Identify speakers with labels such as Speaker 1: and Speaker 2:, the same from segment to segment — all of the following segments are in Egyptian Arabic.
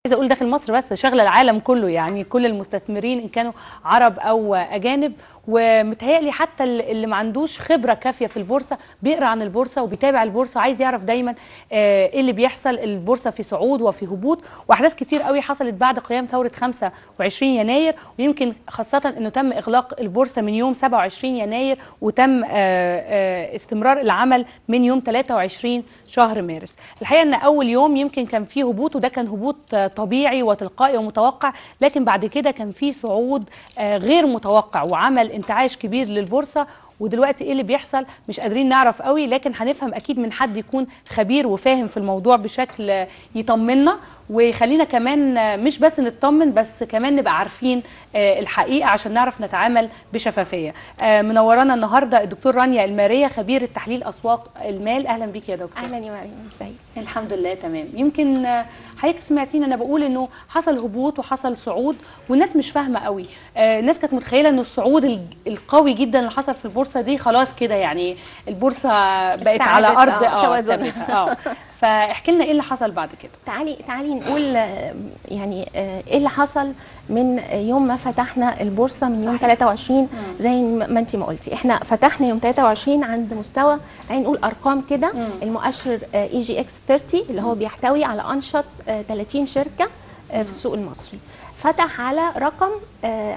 Speaker 1: عايزه اقول داخل مصر بس شغله العالم كله يعني كل المستثمرين ان كانوا عرب او اجانب ومتهيألي حتى اللي ما عندوش خبره كافيه في البورصه بيقرا عن البورصه وبيتابع البورصه عايز يعرف دايما آه، ايه اللي بيحصل البورصه في صعود وفي هبوط واحداث كتير قوي حصلت بعد قيام ثوره 25 يناير ويمكن خاصه انه تم اغلاق البورصه من يوم 27 يناير وتم آه، آه، استمرار العمل من يوم 23 شهر مارس الحقيقه ان اول يوم يمكن كان فيه هبوط وده كان هبوط آه، طبيعي وتلقائي ومتوقع لكن بعد كده كان فيه صعود آه، غير متوقع وعمل انتعاش كبير للبورصه ودلوقتي ايه اللي بيحصل مش قادرين نعرف قوي لكن هنفهم اكيد من حد يكون خبير وفاهم في الموضوع بشكل آه، يطمنا ويخلينا كمان آه، مش بس نطمن بس كمان نبقى عارفين آه، الحقيقه عشان نعرف نتعامل بشفافيه آه، منورانا النهارده الدكتور رانيا الماريه خبير التحليل اسواق المال اهلا بيك يا دكتور
Speaker 2: اهلا يا مريم ازيك
Speaker 1: الحمد لله تمام يمكن آه، حضرتك سمعتيني انا بقول انه حصل هبوط وحصل صعود والناس مش فاهمه قوي آه، الناس كانت متخيله انه الصعود الج- القوي جدا اللي حصل في البورصه دي خلاص كده يعني البورصه بقت على
Speaker 2: استعادت،
Speaker 1: ارض
Speaker 2: آه،
Speaker 1: اه
Speaker 2: توازنها.
Speaker 1: ثابتة، اه فاحكي لنا ايه اللي حصل بعد كده
Speaker 2: تعالي تعالي نقول آه، يعني آه، ايه اللي حصل من يوم ما فتحنا البورصه من يوم
Speaker 1: صحيح.
Speaker 2: 23 زي ما انت ما قلتي احنا فتحنا يوم 23 عند مستوى تعالي نقول ارقام كده
Speaker 1: مم.
Speaker 2: المؤشر اي جي اكس 30 اللي هو بيحتوي على انشط آه، 30 شركه آه، في السوق المصري فتح على رقم آه،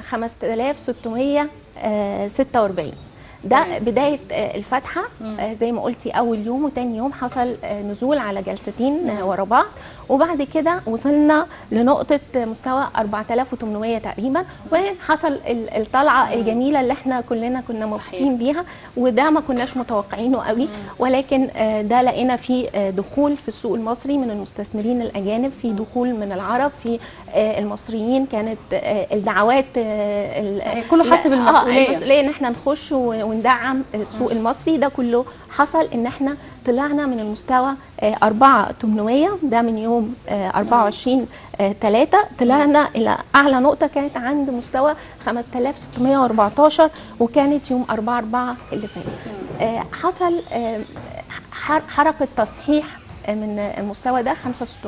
Speaker 2: 5646 ده
Speaker 1: تمام.
Speaker 2: بدايه آه، الفتحه
Speaker 1: مم.
Speaker 2: آه، زي ما قلتي اول يوم وتاني يوم حصل آه، نزول على جلستين آه،
Speaker 1: مم.
Speaker 2: ورا بعض وبعد كده وصلنا لنقطه مستوى 4800 تقريبا وحصل ال- الطلعه
Speaker 1: مم.
Speaker 2: الجميله اللي احنا كلنا كنا
Speaker 1: صحيح.
Speaker 2: مبسوطين بيها وده ما كناش متوقعينه قوي ولكن آه، ده لقينا فيه آه، دخول في السوق المصري من المستثمرين الاجانب في دخول من العرب في آه، المصريين كانت آه، الدعوات آه، ال-
Speaker 1: صحيح، كله حاسب
Speaker 2: لا، آه،
Speaker 1: المسؤولية.
Speaker 2: المسؤوليه ان احنا نخش و- وندعم السوق المصري ده كله حصل ان احنا طلعنا من المستوى 4800 ده من يوم آه، 24 3 طلعنا الى اعلى نقطه كانت عند مستوى 5614 وكانت يوم 4 4 اللي فات آه، حصل آه، ح- حركه تصحيح من المستوى ده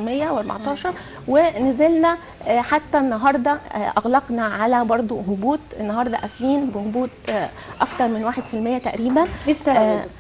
Speaker 2: 5614 ونزلنا آه، حتى النهارده آه، اغلقنا على برضو هبوط النهارده قافلين بهبوط آه، اكتر من 1% تقريبا
Speaker 1: ايه السبب يا
Speaker 2: آه،
Speaker 1: دكتور؟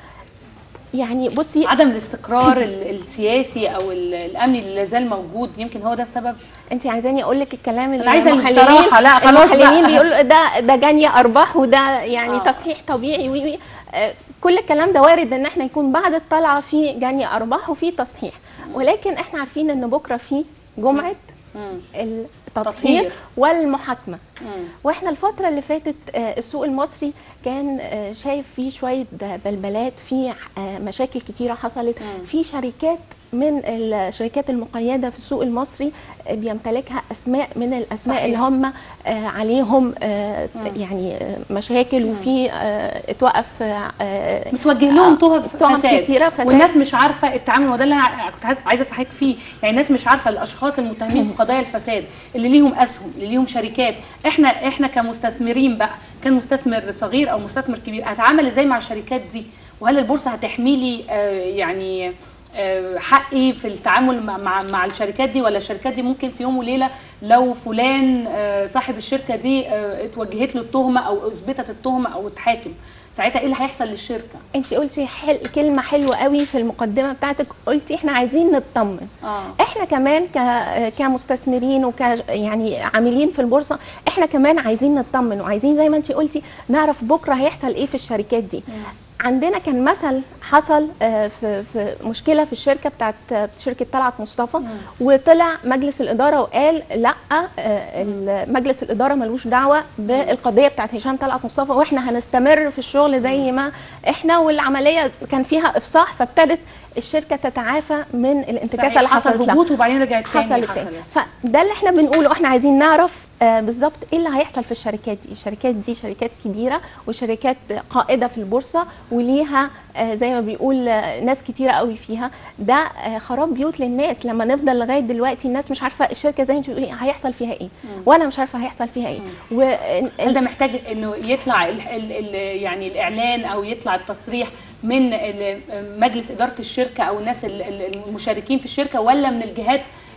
Speaker 2: يعني بصي
Speaker 1: عدم الاستقرار ال- السياسي او ال- الامني اللي لازال موجود يمكن هو ده السبب
Speaker 2: انت عايزاني اقول لك الكلام اللي
Speaker 1: أنا عايزة
Speaker 2: المحللين-
Speaker 1: بصراحة، لا، خلاص
Speaker 2: المحللين
Speaker 1: بقى.
Speaker 2: بيقولوا ده ده جانيه ارباح وده يعني
Speaker 1: آه.
Speaker 2: آه. تصحيح طبيعي وي وي آه، كل الكلام ده وارد ان احنا يكون بعد الطلعه في جانيه ارباح وفي تصحيح ولكن احنا عارفين ان بكره في جمعه
Speaker 1: مم.
Speaker 2: التطهير
Speaker 1: تطهير.
Speaker 2: والمحاكمه
Speaker 1: مم.
Speaker 2: واحنا الفترة اللي فاتت آه، السوق المصري كان آه، شايف فيه شوية بلبلات في آه، مشاكل كتيرة حصلت
Speaker 1: مم.
Speaker 2: في شركات من الشركات المقيدة في السوق المصري آه، بيمتلكها أسماء من الأسماء
Speaker 1: صحيح.
Speaker 2: اللي هم آه، عليهم آه،
Speaker 1: مم.
Speaker 2: يعني آه، مشاكل وفي آه، اتوقف آه، آه،
Speaker 1: متوجه لهم
Speaker 2: آه،
Speaker 1: تهم
Speaker 2: تهم
Speaker 1: فساد
Speaker 2: كتيرة فساد.
Speaker 1: والناس مش عارفه التعامل وده اللي انا كنت عايز- عايزه اصحيك فيه يعني الناس مش عارفه الاشخاص المتهمين في قضايا الفساد اللي ليهم اسهم اللي ليهم شركات احنا احنا كمستثمرين بقى كان مستثمر صغير او مستثمر كبير هتعامل ازاي مع الشركات دي وهل البورصه هتحمي لي آه، يعني آه، حقي في التعامل مع مع, مع الشركات دي ولا الشركات دي ممكن في يوم وليله لو فلان آه، صاحب الشركه دي آه، اتوجهت له التهمه او اثبتت التهمه او اتحاكم ساعتها ايه اللي هيحصل للشركه
Speaker 2: انت قلتي حل كلمة حلوة قوي في المقدمة بتاعتك قلتي احنا عايزين نطمن
Speaker 1: اه
Speaker 2: احنا كمان ك... كمستثمرين وك يعني عاملين في البورصه احنا كمان عايزين نطمن وعايزين زي ما انت قلتي نعرف بكره هيحصل ايه في الشركات دي عندنا كان مثل حصل آه، في في مشكله في الشركه بتاعت آه، شركه طلعت مصطفى وطلع مجلس الاداره وقال لا آه، ال- مجلس الاداره ملوش دعوه بالقضيه بتاعت هشام طلعت مصطفى واحنا هنستمر في الشغل زي ما احنا والعمليه كان فيها افصاح فابتدت الشركه تتعافى من الانتكاسه اللي
Speaker 1: حصل
Speaker 2: حصلت لها
Speaker 1: هبوط وبعدين رجعت تاني
Speaker 2: حصلت تاني فده اللي احنا بنقوله احنا عايزين نعرف آه بالظبط ايه اللي هيحصل في الشركات دي الشركات دي شركات كبيره وشركات قائده في البورصه وليها آه زي ما بيقول آه ناس كتيره قوي فيها ده آه خراب بيوت للناس لما نفضل لغايه دلوقتي الناس مش عارفه الشركه زي ما انت بتقولي هيحصل فيها ايه وانا مش عارفه هيحصل فيها ايه و
Speaker 1: هل ده محتاج انه يطلع ال ال ال يعني الاعلان او يطلع التصريح من ال- مجلس اداره الشركه او الناس ال- ال- المشاركين في الشركه ولا من الجهات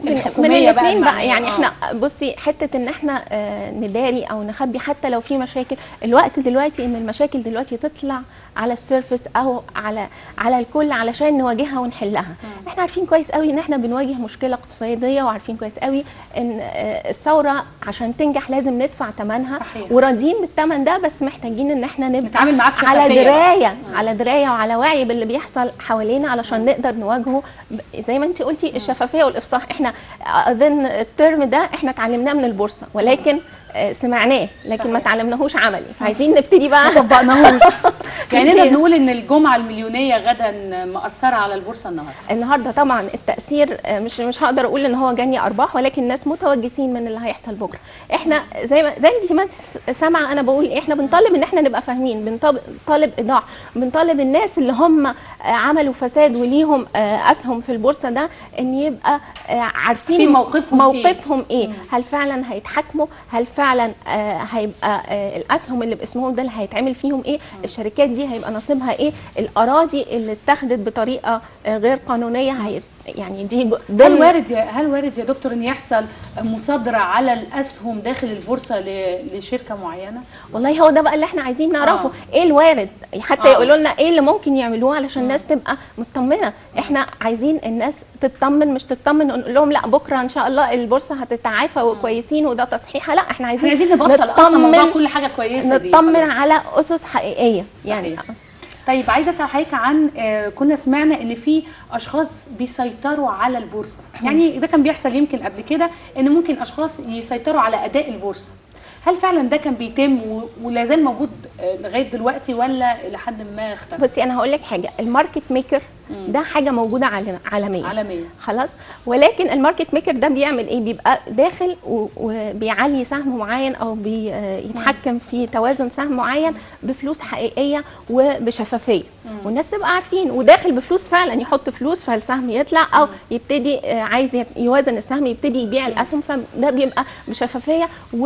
Speaker 2: من
Speaker 1: الحكوميه بقى
Speaker 2: الاثنين بقى
Speaker 1: المعنية.
Speaker 2: يعني
Speaker 1: آه.
Speaker 2: احنا بصي حته ان احنا آه، نداري او نخبي حتى لو في مشاكل الوقت دلوقتي ان المشاكل دلوقتي تطلع على السيرفس او على على الكل علشان نواجهها ونحلها احنا عارفين كويس قوي ان احنا بنواجه مشكله اقتصاديه وعارفين كويس قوي ان آه، الثوره عشان تنجح لازم ندفع ثمنها
Speaker 1: صحيح.
Speaker 2: وراضيين بالثمن ده بس محتاجين ان احنا نبقى
Speaker 1: نتعامل معاه بشفافية
Speaker 2: على
Speaker 1: بقى.
Speaker 2: درايه على درايه وعلى وعي باللي بيحصل حوالينا علشان نقدر نواجهه ب- زي ما انت قلتي الشفافيه والافصاح احنا اظن الترم ده احنا اتعلمناه من البورصه ولكن آه، سمعناه لكن ما
Speaker 1: صحيح.
Speaker 2: تعلمناهوش عملي فعايزين نبتدي
Speaker 1: ما
Speaker 2: بقى
Speaker 1: طبقناهوش يعني نقدر نقول ان الجمعه المليونيه غدا مأثره على البورصه النهارده
Speaker 2: النهارده طبعا التاثير آه، مش مش هقدر اقول ان هو جاني ارباح ولكن الناس متوجسين من اللي هيحصل بكره احنا زي ما زي انت ما سامعه انا بقول إيه، احنا بنطالب ان احنا نبقى فاهمين بنطالب بنطالب ايضاح بنطالب الناس اللي هم آه، عملوا فساد وليهم آه، اسهم في البورصه ده ان يبقى آه، عارفين
Speaker 1: عارفين موقفهم إيه.
Speaker 2: موقفهم ايه, إيه؟ هل فعلا هيتحاكموا هل فعلا آه، هيبقى آه، الاسهم اللي باسمهم ده اللي هيتعمل فيهم ايه الشركات دي هيبقى نصيبها ايه الاراضي اللي اتخذت بطريقه آه، غير قانونيه هي يعني دي جو-
Speaker 1: هل
Speaker 2: ضمن
Speaker 1: وارد يا هل وارد يا دكتور ان يحصل مصادره على الاسهم داخل البورصه ل- لشركه معينه
Speaker 2: والله هو ده بقى اللي احنا عايزين نعرفه
Speaker 1: آه.
Speaker 2: ايه الوارد حتى
Speaker 1: آه.
Speaker 2: يقولوا لنا ايه اللي ممكن يعملوه علشان الناس تبقى مطمنه احنا عايزين الناس تطمن مش تطمن نقول لهم لا بكره ان شاء الله البورصه هتتعافى وكويسين وده تصحيحه لا احنا عايزين
Speaker 1: احنا عايزين نبطل اصلا موضوع
Speaker 2: نطمن
Speaker 1: كل حاجه كويسه دي
Speaker 2: نطمن
Speaker 1: خلاص.
Speaker 2: على اسس حقيقيه يعني
Speaker 1: صحيح. طيب عايزه اسال حضرتك عن آه، كنا سمعنا ان في اشخاص بيسيطروا على البورصه يعني ده كان بيحصل يمكن قبل كده ان ممكن اشخاص يسيطروا على اداء البورصه هل فعلا ده كان بيتم و- ولا زال موجود آه، لغايه دلوقتي ولا لحد ما اختفى
Speaker 2: بصي انا هقول لك حاجه الماركت ميكر
Speaker 1: مم.
Speaker 2: ده حاجه موجوده عالم- عالميا
Speaker 1: عالميا
Speaker 2: خلاص ولكن الماركت ميكر ده بيعمل ايه بيبقى داخل و- وبيعلي سهم معين او بيتحكم في توازن سهم معين بفلوس حقيقيه وبشفافيه والناس تبقى عارفين وداخل بفلوس فعلا يحط فلوس فالسهم يطلع او يبتدي آه، عايز يت- يوازن السهم يبتدي يبيع الاسهم فده بيبقى بشفافيه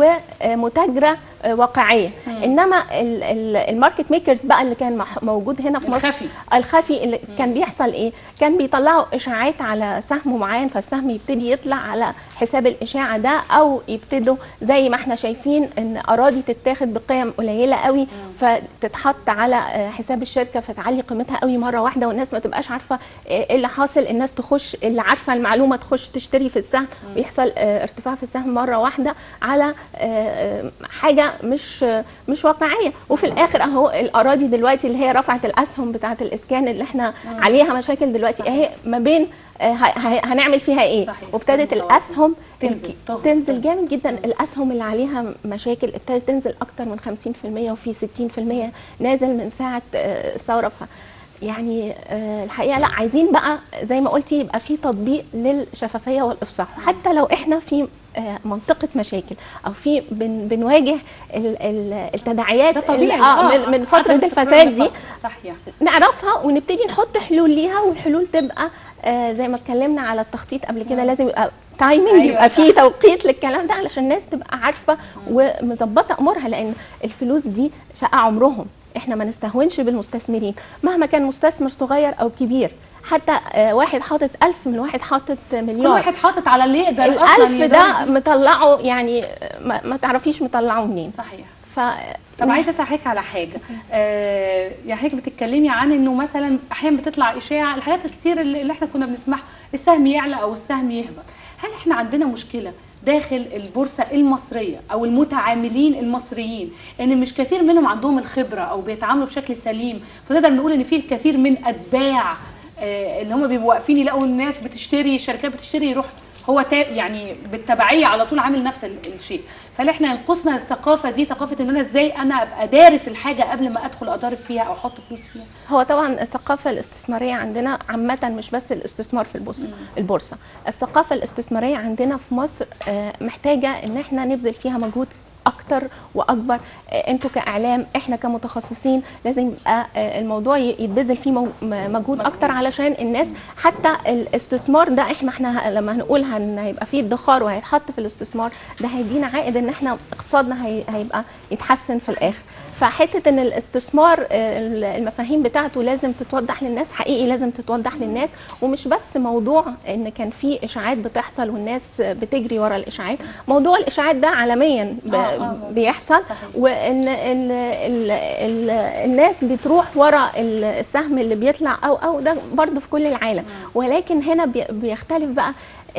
Speaker 2: ومتاجره آه، واقعيه انما ال- ال- الماركت ميكرز بقى اللي كان مح- موجود هنا في مصر
Speaker 1: الخفي.
Speaker 2: الخفي اللي كان بيحصل ايه كان بيطلعوا اشاعات على سهم معين فالسهم يبتدي يطلع على حساب الاشاعه ده او يبتدوا زي ما احنا شايفين ان اراضي تتاخد بقيم قليله قوي فتتحط على آه، حساب الشركه فتعلي قيمتها قوي مره واحده والناس ما تبقاش عارفه آه، ايه اللي حاصل الناس تخش اللي عارفه المعلومه تخش تشتري في السهم ويحصل آه، ارتفاع في السهم مره واحده على آه، آه، حاجه مش آه، مش واقعيه وفي الاخر اهو الاراضي دلوقتي اللي هي رفعت الاسهم بتاعه الاسكان اللي احنا عليها مشاكل دلوقتي
Speaker 1: صحيح.
Speaker 2: اهي ما بين آه، ه- ه- هنعمل فيها ايه
Speaker 1: صحيح.
Speaker 2: وابتدت
Speaker 1: متواصل.
Speaker 2: الاسهم
Speaker 1: تنزل،
Speaker 2: الك-
Speaker 1: تهبط.
Speaker 2: تنزل جامد جدا الاسهم اللي عليها مشاكل ابتدت تنزل اكتر من 50% وفي 60% نازل من ساعه آه، الثوره ف يعني آه، الحقيقه لا عايزين بقى زي ما قلتي يبقى في تطبيق للشفافيه والافصاح حتى لو احنا في آه، منطقه مشاكل او في بن بنواجه ال- ال- التداعيات
Speaker 1: ده طبيعي
Speaker 2: ال- آه من- من فتره
Speaker 1: عدم استقرار
Speaker 2: الفساد دي
Speaker 1: الفترة. صحيح
Speaker 2: نعرفها ونبتدي نحط حلول ليها والحلول تبقى آه زي ما اتكلمنا على التخطيط قبل كده لازم يبقى تايمنج
Speaker 1: أيوة
Speaker 2: يبقى
Speaker 1: صح.
Speaker 2: فيه توقيت للكلام ده علشان الناس تبقى عارفه ومظبطه امورها لان الفلوس دي شقه عمرهم احنا ما نستهونش بالمستثمرين مهما كان مستثمر صغير او كبير حتى آه واحد حاطط ألف من واحد حاطط
Speaker 1: كل
Speaker 2: مليار
Speaker 1: واحد حاطط على اللي يقدر اصلا
Speaker 2: الألف
Speaker 1: يقدر-
Speaker 2: ده مطلعه يعني ما, ما تعرفيش مطلعه منين
Speaker 1: صحيح
Speaker 2: ف
Speaker 1: طب عايزه اسال حضرتك على حاجه آه يعني حضرتك بتتكلمي عن انه مثلا احيانا بتطلع اشاعه الحاجات الكتير اللي, اللي احنا كنا بنسمعها السهم يعلى او السهم يهبط هل احنا عندنا مشكله داخل البورصه المصريه او المتعاملين المصريين ان مش كثير منهم عندهم الخبره او بيتعاملوا بشكل سليم فنقدر نقول ان في الكثير من اتباع آه اللي هم بيبقوا واقفين يلاقوا الناس بتشتري الشركات بتشتري يروح هو تا يعني بالتبعيه على طول عامل نفس ال- الشيء فهل احنا ينقصنا الثقافه دي ثقافه ان انا ازاي انا ابقى دارس الحاجه قبل ما ادخل اضارب فيها او احط فلوس فيها
Speaker 2: هو طبعا الثقافة الاستثمارية عندنا عامة مش بس الاستثمار في البورصة البورصة الثقافة الاستثمارية عندنا في مصر آه، محتاجة ان احنا نبذل فيها مجهود اكتر اكتر واكبر آه، انتوا كاعلام احنا كمتخصصين لازم يبقى آه، الموضوع ي- يتبذل فيه مو- م- مجهود اكتر علشان الناس حتى الاستثمار ده احنا احنا ه- لما هنقول هن- هيبقى فيه ادخار وهيتحط في الاستثمار ده هيدينا عائد ان احنا اقتصادنا هي- هيبقى يتحسن في الاخر فحته ان الاستثمار آه، ال- المفاهيم بتاعته لازم تتوضح للناس حقيقي لازم تتوضح للناس ومش بس موضوع ان كان في اشاعات بتحصل والناس بتجري ورا الاشاعات موضوع الاشاعات ده عالميا ب-
Speaker 1: آه، آه.
Speaker 2: بيحصل
Speaker 1: صحيح.
Speaker 2: وان ال ال ال الناس بتروح ورا ال- السهم اللي بيطلع او او ده برضو في كل العالم ولكن هنا بي- بيختلف بقى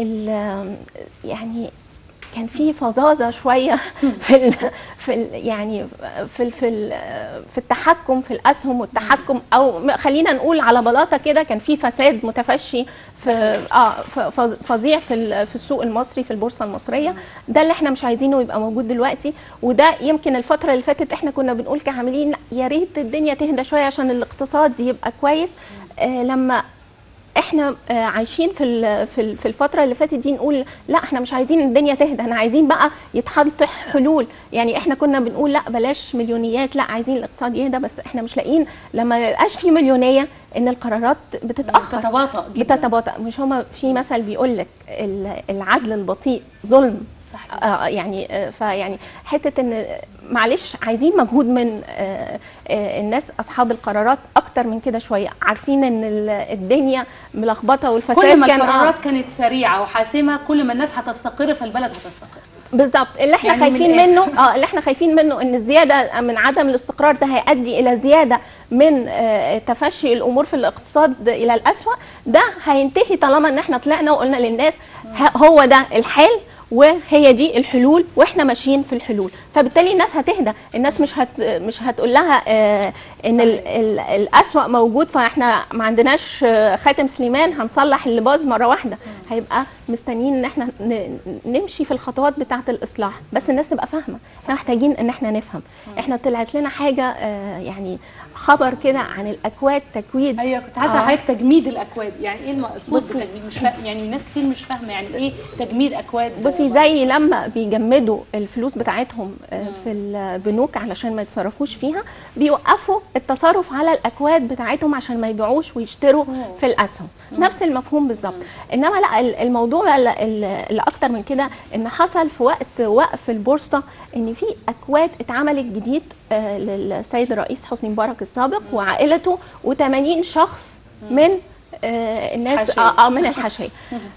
Speaker 2: ال- يعني كان في فظاظه شويه في ال في ال يعني في ال في ال في التحكم في الاسهم والتحكم او م- خلينا نقول على بلاطه كده كان في فساد متفشي في اه ف- فظ- فظيع في ال- في السوق المصري في البورصه المصريه ده اللي احنا مش عايزينه يبقى موجود دلوقتي وده يمكن الفتره اللي فاتت احنا كنا بنقول كعاملين لا، يا ريت الدنيا تهدى شويه عشان الاقتصاد يبقى كويس آه لما احنا آه، عايشين في ال- في ال- في الفتره اللي فاتت دي نقول لا احنا مش عايزين الدنيا تهدى احنا عايزين بقى يتحط حلول يعني احنا كنا بنقول لا بلاش مليونيات لا عايزين الاقتصاد يهدى بس احنا مش لاقيين لما ما يبقاش في مليونيه ان القرارات بتتاخر
Speaker 1: بتتباطأ جدا
Speaker 2: بتتباطأ مش هما في مثل بيقول لك ال- العدل البطيء ظلم
Speaker 1: صح
Speaker 2: آه يعني آه فيعني حته ان معلش عايزين مجهود من آه آه الناس اصحاب القرارات اكتر من كده شويه عارفين ان ال- الدنيا ملخبطه والفساد
Speaker 1: كل ما
Speaker 2: كان
Speaker 1: القرارات
Speaker 2: آه
Speaker 1: كانت سريعه وحاسمه كل ما الناس هتستقر فالبلد هتستقر
Speaker 2: بالظبط اللي احنا
Speaker 1: يعني من
Speaker 2: خايفين
Speaker 1: الآخر.
Speaker 2: منه اه اللي احنا خايفين منه ان الزياده من عدم الاستقرار ده هيؤدي الى زياده من آه تفشي الامور في الاقتصاد الى الاسوأ ده هينتهي طالما ان احنا طلعنا وقلنا للناس ه- هو ده الحال وهي دي الحلول واحنا ماشيين في الحلول فبالتالي الناس هتهدى الناس مش هت مش هتقول لها آه ان ال ال الاسوأ موجود فاحنا ما عندناش آه، خاتم سليمان هنصلح اللي باظ مره واحده هيبقى مستنيين ان احنا ن- نمشي في الخطوات بتاعه الاصلاح بس الناس تبقى فاهمه احنا محتاجين ان احنا نفهم احنا طلعت لنا حاجه آه يعني خبر كده عن الاكواد تكويد
Speaker 1: ايوه كنت عايزه
Speaker 2: آه.
Speaker 1: حضرتك تجميد الاكواد يعني ايه المقصود
Speaker 2: بصي.
Speaker 1: بتجميد مش فا... يعني الناس كتير مش فاهمه يعني ايه تجميد اكواد
Speaker 2: بصي زي لما بيجمدوا الفلوس بتاعتهم آه، في البنوك علشان ما يتصرفوش فيها بيوقفوا التصرف على الاكواد بتاعتهم عشان ما يبيعوش ويشتروا
Speaker 1: أوه.
Speaker 2: في الاسهم نفس المفهوم بالظبط انما لا ال- الموضوع بقى ال- ال- اللي اكتر من كده ان حصل في وقت وقف البورصه ان في اكواد اتعملت جديد آه، للسيد الرئيس حسني مبارك السابق وعائلته و80 شخص من آه، الناس
Speaker 1: حاشية.
Speaker 2: اه آه، من الحاشيه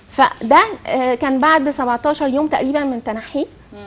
Speaker 2: فده آه، كان بعد 17 يوم تقريبا من تنحيه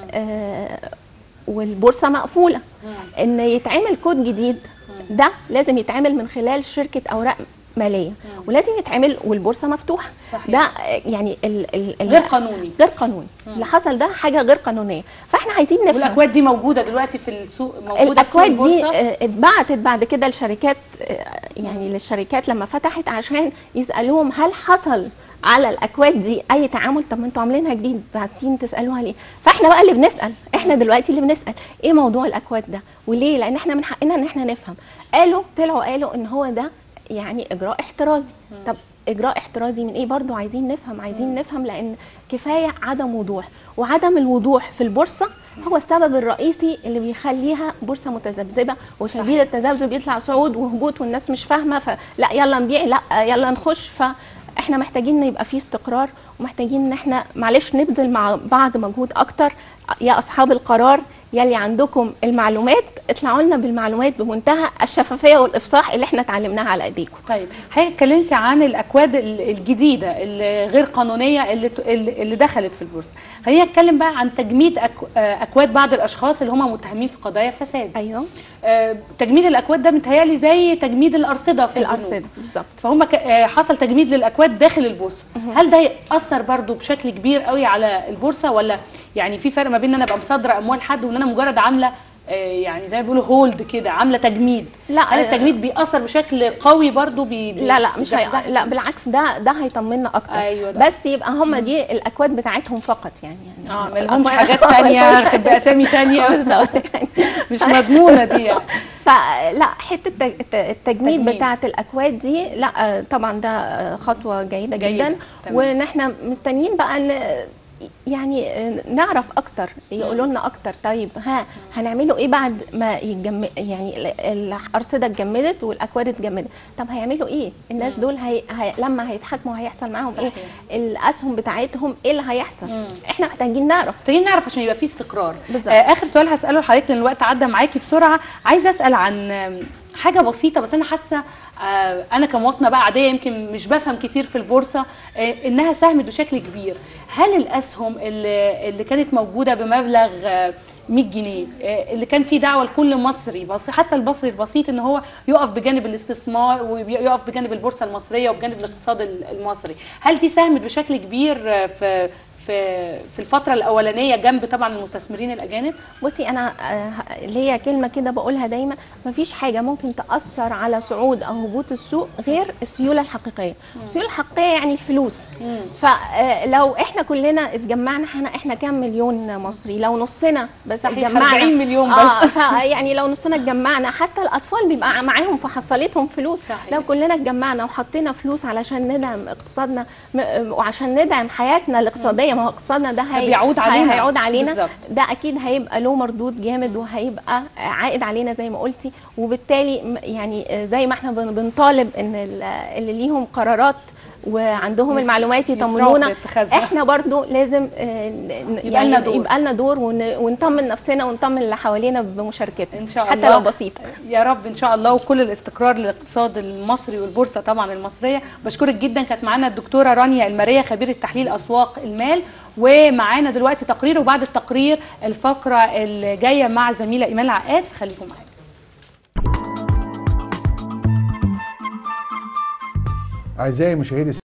Speaker 2: آه، والبورصه مقفوله ان يتعمل كود جديد ده لازم يتعمل من خلال شركه اوراق ماليه ولازم يتعمل والبورصه مفتوحه
Speaker 1: صحيح.
Speaker 2: ده آه، يعني ال ال ال
Speaker 1: غير قانوني
Speaker 2: غير قانوني اللي حصل ده حاجه غير قانونيه فاحنا عايزين نفهم
Speaker 1: والاكواد دي موجوده دلوقتي في السوق موجوده في سوق
Speaker 2: الاكواد دي
Speaker 1: البورصه
Speaker 2: آه، اتبعتت بعد كده لشركات آه، يعني للشركات لما فتحت عشان يسالوهم هل حصل على الاكواد دي اي تعامل طب ما انتوا عاملينها جديد بعتين تسالوها ليه فاحنا بقى اللي بنسال احنا دلوقتي اللي بنسال ايه موضوع الاكواد ده وليه لان احنا من حقنا ان احنا نفهم قالوا طلعوا قالوا ان هو ده يعني اجراء احترازي طب اجراء احترازي من ايه برضو عايزين نفهم عايزين نفهم لان كفايه عدم وضوح وعدم الوضوح في البورصه هو السبب الرئيسي اللي بيخليها بورصه متذبذبه وشديد التذبذب يطلع صعود وهبوط والناس مش فاهمه فلا يلا نبيع لا يلا نخش فاحنا محتاجين ان يبقى في استقرار ومحتاجين ان احنا معلش نبذل مع بعض مجهود اكتر يا اصحاب القرار يلي عندكم المعلومات اطلعوا لنا بالمعلومات بمنتهى الشفافيه والافصاح اللي احنا اتعلمناها على ايديكم
Speaker 1: طيب حضرتك اتكلمتي عن الاكواد ال- الجديده الغير قانونيه اللي ت- اللي اللي دخلت في البورصه خلينا نتكلم بقى عن تجميد أك- آه، اكواد بعض الاشخاص اللي هم متهمين في قضايا فساد
Speaker 2: ايوه
Speaker 1: آه، تجميد الاكواد ده متهيألي زي تجميد الارصده في البنوك.
Speaker 2: الارصده بالظبط
Speaker 1: فهم ك- آه، حصل تجميد للاكواد داخل البورصه هل ده ياثر برضو بشكل كبير قوي على البورصه ولا يعني في فرق ما بين ان انا ابقى مصدره اموال حد وان انا مجرد عامله آه، يعني زي ما بيقولوا هولد كده عامله تجميد
Speaker 2: لا،
Speaker 1: هل
Speaker 2: آه،
Speaker 1: التجميد بيأثر بشكل قوي برضو بي بي-
Speaker 2: لا لا مش هي...
Speaker 1: بيزحزح؟
Speaker 2: لا بالعكس ده ده هيطمنا اكتر
Speaker 1: أيوة ده.
Speaker 2: بس يبقى هم دي الاكواد بتاعتهم فقط يعني يعني
Speaker 1: اه ما لهمش
Speaker 2: الأكواد-
Speaker 1: حاجات تانية خد باسامي تانية
Speaker 2: بالظبط يعني
Speaker 1: مش مضمونه دي يعني
Speaker 2: فلا حته التج- الت- التجميد
Speaker 1: تجميد.
Speaker 2: بتاعه الاكواد دي لا آه، طبعا ده آه، خطوه جيده
Speaker 1: جيدة،
Speaker 2: جدا
Speaker 1: تمام.
Speaker 2: وان احنا مستنيين بقى ان يعني آه، نعرف اكتر يقولوا لنا اكتر طيب ها هنعملوا ايه بعد ما يتجمد يعني ال- الارصده اتجمدت والاكواد اتجمدت طب هيعملوا ايه الناس دول هي... هي... لما هيتحاكموا هيحصل معاهم ايه
Speaker 1: صحيح.
Speaker 2: الاسهم بتاعتهم ايه اللي هيحصل
Speaker 1: مم.
Speaker 2: احنا محتاجين نعرف
Speaker 1: محتاجين نعرف عشان يبقى في استقرار
Speaker 2: بالظبط.
Speaker 1: آه اخر سؤال هساله لحضرتك لان الوقت عدى معاكي بسرعه عايزه اسال عن آم، حاجه بسيطه بس انا حاسه آه انا كمواطنه بقى عاديه يمكن مش بفهم كتير في البورصه آه انها ساهمت بشكل كبير هل الاسهم اللي, اللي كانت موجوده بمبلغ آه 100 جنيه آه، اللي كان في دعوه لكل مصري بس حتى المصري البسيط ان هو يقف بجانب الاستثمار ويقف بجانب البورصه المصريه وبجانب الاقتصاد المصري هل دي ساهمت بشكل كبير آه، في في في الفتره الاولانيه جنب طبعا المستثمرين الاجانب
Speaker 2: بصي انا آه، ليا كلمه كده بقولها دايما مفيش حاجه ممكن تاثر على صعود او هبوط السوق غير السيوله الحقيقيه السيوله الحقيقيه يعني الفلوس
Speaker 1: مم.
Speaker 2: فلو احنا كلنا اتجمعنا احنا احنا كام مليون مصري لو نصنا بس
Speaker 1: صحيح،
Speaker 2: اتجمعنا
Speaker 1: 40 مليون بس.
Speaker 2: اه فيعني لو نصنا اتجمعنا حتى الاطفال بيبقى معاهم في حصلتهم فلوس
Speaker 1: صحيح.
Speaker 2: لو كلنا اتجمعنا وحطينا فلوس علشان ندعم اقتصادنا م- وعشان ندعم حياتنا الاقتصاديه ما هو اقتصادنا ده هي
Speaker 1: بيعود علينا.
Speaker 2: هيعود علينا
Speaker 1: بالظبط.
Speaker 2: ده اكيد هيبقى له مردود جامد وهيبقى عائد علينا زي ما قلتي وبالتالي م- يعني زي ما احنا بن- بنطالب ان ال- اللي ليهم قرارات وعندهم
Speaker 1: يس-
Speaker 2: المعلومات
Speaker 1: يسرعوا
Speaker 2: يطمنونا
Speaker 1: في اتخاذها.
Speaker 2: احنا برضو لازم آه، ن-
Speaker 1: يبقى لنا دور.
Speaker 2: يبقى لنا دور ون- ونطمن نفسنا ونطمن اللي حوالينا بمشاركتنا
Speaker 1: ان شاء
Speaker 2: حتى
Speaker 1: الله
Speaker 2: لو بسيطه
Speaker 1: يا رب ان شاء الله وكل الاستقرار للاقتصاد المصري والبورصه طبعا المصريه بشكرك جدا كانت معانا الدكتوره رانيا الماريه خبيره تحليل اسواق المال ومعانا دلوقتي تقرير وبعد التقرير الفقره اللي جايه مع زميله ايمان العقاد خليكم معانا
Speaker 3: أعزائي مشاهدي